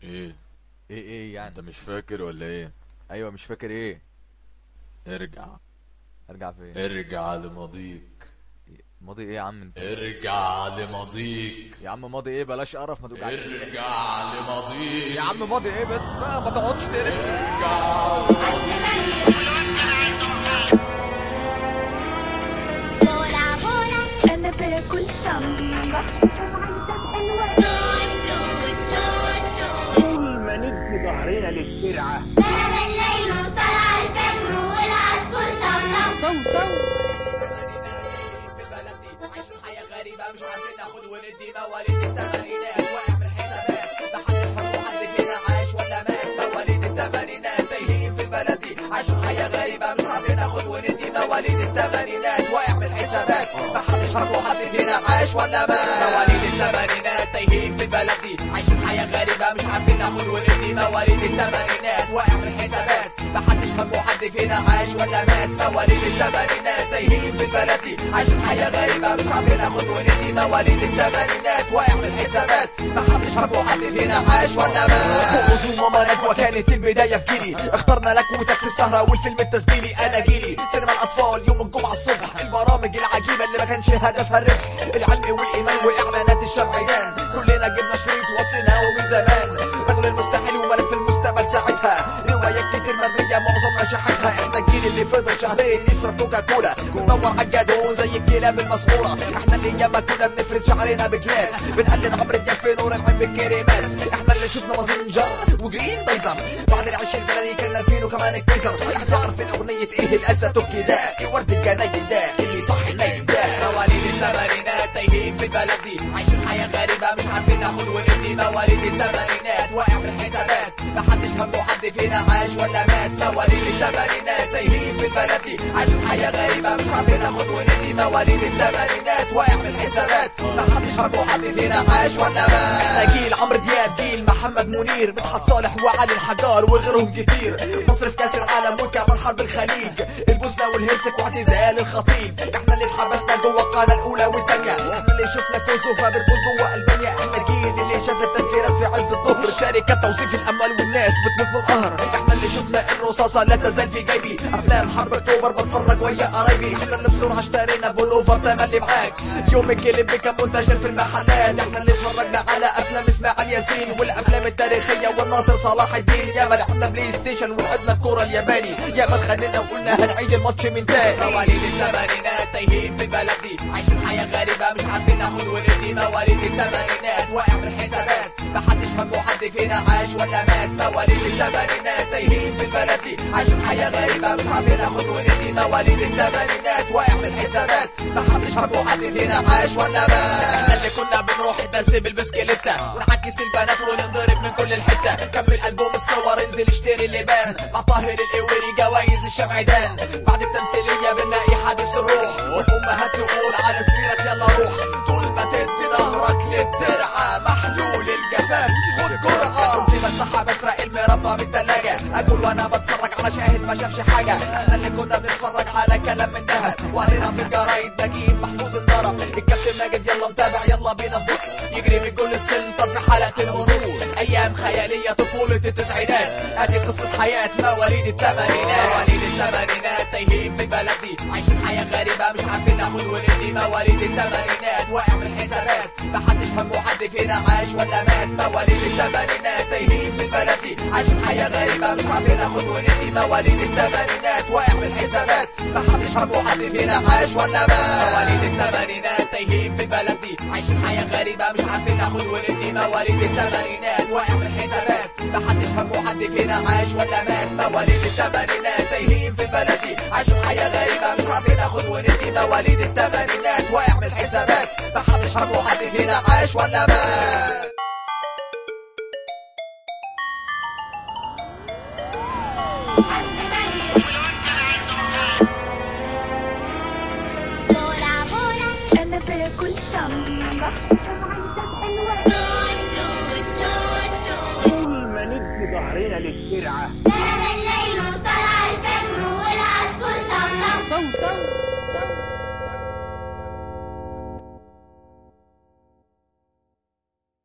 ايه ايه ايه يعني انت مش فاكر ولا ايه ايوه مش فاكر ايه ارجع ارجع فين ارجع لماضيك ماضي ايه يا عم انت ارجع لماضيك يا عم ماضي ايه بلاش قرف ما توجعش ارجع لماضيك يا عم ماضي ايه بس بقى ما تقعدش تقرف بولا بولا انا باكل سمبا طول ما ندي ظهرنا للترعه ذهب الليل وطلع الفجر والعصفور صوصو صو صو مواليد الثمانينات واقع بالحسابات محدش هربوا حد فينا عاش ولا مات مواليد الثمانينات تايهين في البلد دي عايشين حياة غريبة مش عارفين ناخد وندي مواليد الثمانينات واقع بالحسابات محدش هربوا حد فينا عاش ولا مات مواليد الثمانينات تايهين في البلد دي عايشين حياة غريبة مش عارفين ناخد وندي مواليد الثمانينات واقع بالحسابات محدش هربوا حد فينا عاش ولا مات بوظوا ماما نجوى كانت البداية في جيلي اخترنا لك وتاكسي السهرة والفيلم التسجيلي انا جيلي سينما الاطفال يوم الجمعة الصبح البرامج العجيبة اللي ما كانش هدفها الربح العلم والايمان واعلانات الشرعيان كلنا جبنا شريط وصيناه من زمان رجل المستحيل وملف المستقبل ساعتها روايات كتير مرمية معظمنا شحتها احنا الجيل اللي فضل شهرين يشرب كوكا كولا بندور على الجدعون زي الكلاب المسمورة احنا اللي ياما كنا بنفرد شعرنا بكلاب بنقلد عمرو دياب في نور العين بالكريمات احنا اللي شفنا مازنجر وجرين دايزر بعد العيش البلدي كان فينو كمان الكيزر احنا عارفين اغنية ايه الاسد ده ورد الجناين ده اللي صح النايم ده مواليد الثمانينات تايهين في البلد دي عايشين حياة غريبة مش عارفين ناخد وندي مواليد الثمانينات واقع بالحسابات محدش همه حد فينا عاش ولا مات مواليد الثمانينات تايهين في البلد دي عايشين حياة غريبة مش عارفين ناخد وندي مواليد الثمانينات واقع بالحسابات محدش همه حد فينا عاش ولا مات احنا جيل عمرو دياب جيل محمد منير مدحت صالح وعلي الحجار وغيرهم كتير مصر في كاس العالم وكمان حرب الخليج البوسنة والهرسك واعتزال الخطيب احنا اللي اتحبسنا جوه القادة الاولى والثانية احنا اللي شفنا كوسوفا بتموت جوه البانيا احنا الجيل اللي شاف التفجيرات في عز الظهر شركة توصيف الاموال والناس بتموت من القهر احنا اللي شفنا الرصاصة لا تزال في جيبي افلام حرب اكتوبر بتفرج ويا قرايبي احنا اللي بسرعة اشترينا بولوفر تملي معاك يوم الكليب كان منتشر في المحلات احنا اللي اتفرجنا على افلام اسماعيل ياسين والافلام التاريخية والناصر صلاح الدين يا ما لعبنا بلاي ستيشن ولعبنا الكورة الياباني يا ما اتخانقنا وقلنا هنعيد الماتش من تاني مواليد الثمانينات تايهين في البلد دي عايشين حياة غريبة مش عارفين ناخد وندي مواليد الثمانينات واقع بالحسابات محدش همه حد فينا عاش ولا مات مواليد الثمانينات تايهين في البلد دي عايشين حياة غريبة مش عارفين ناخد وندي مواليد الثمانينات واقع بالحسابات محدش همه حد فينا عاش ولا مات احنا اللي كنا بنروح الدرس بالبسكليتة ونعكس البنات وننضرب من كل الحتة كمل ألبوم الصور انزل اشتري اللبان مع طاهر القويري جوايز الشمعدان بعد التمثيلية بنلاقي حادث الروح والأمهات تقول على سريرك يلا روح طول ما تدي ظهرك للترعة محلول الجفاف خد جرعة كنت بتسحب اسرق المربى من التلاجة اكل وانا بتفرج على شاهد ما شافش حاجة احنا اللي كنا بنتفرج على كلام من ذهب وقرينا في الجرايد نجيب محفوظ الضرب الكابتن ماجد يلا نتابع يلا بينا نبص يجري من كل السنتر في حلقتين ونص ايام خيالية طفولة التسعينات ادي قصة حياة مواليد الثمانينات مواليد الثمانينات تايهين في البلد دي عايشين حياة غريبة مش عارفين ناخد وندي مواليد الثمانينات واقع بالحسابات محدش همه حد فينا عاش ولا مات مواليد الثمانينات تايهين في البلد دي عايشين حياة غريبة مش عارفين ناخد وندي مواليد الثمانينات واقع بالحسابات محدش همه حد فينا عاش ولا مات مواليد الثمانينات تايهين في البلد دي عايشين حياة غريبة مش عارفين ناخد وندي مواليد الثمانينات واقع بالحسابات محدش همه حد فينا عاش ولا مات مواليد الثمانينات تايهين في البلد دي عايشين حياة غريبة مش عارفين ناخد وندي مواليد الثمانينات واقع بالحسابات محدش همه حد فينا عاش ولا مات بولا بولا انا باكل سمبا توت توت توت توت طول ما ندي ظهرنا للترعه ذهب